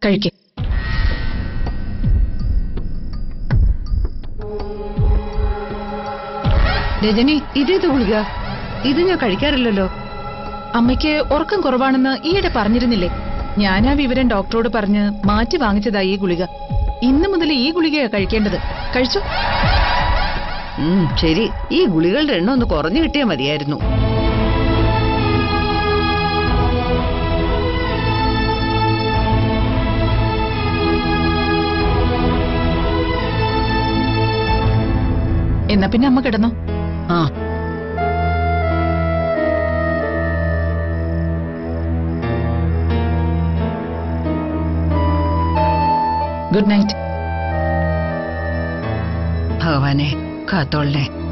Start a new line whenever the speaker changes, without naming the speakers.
കഴിക്കേ
രജനി ഇതേത് ഗുളിക ഇത് ഞാൻ കഴിക്കാറില്ലല്ലോ
അമ്മയ്ക്ക് ഉറക്കം കുറവാണെന്ന് ഈയിടെ പറഞ്ഞിരുന്നില്ലേ ഞാൻ ആ വിവരം ഡോക്ടറോട് പറഞ്ഞ് മാറ്റി വാങ്ങിച്ചതാ ഈ ഗുളിക ഇന്ന് മുതൽ ഈ ഗുളികയാ കഴിക്കേണ്ടത് കഴിച്ചോ
ഉം, ശരി ഈ ഗുളികളുടെ എണ്ണം ഒന്ന് കുറഞ്ഞു കിട്ടിയാൽ മതിയായിരുന്നു
എന്നാ പിന്നെ അമ്മ കിടന്നോ
ആ
ഗുഡ് നൈറ്റ്
ഭഗവാനെ കാത്തോളനെ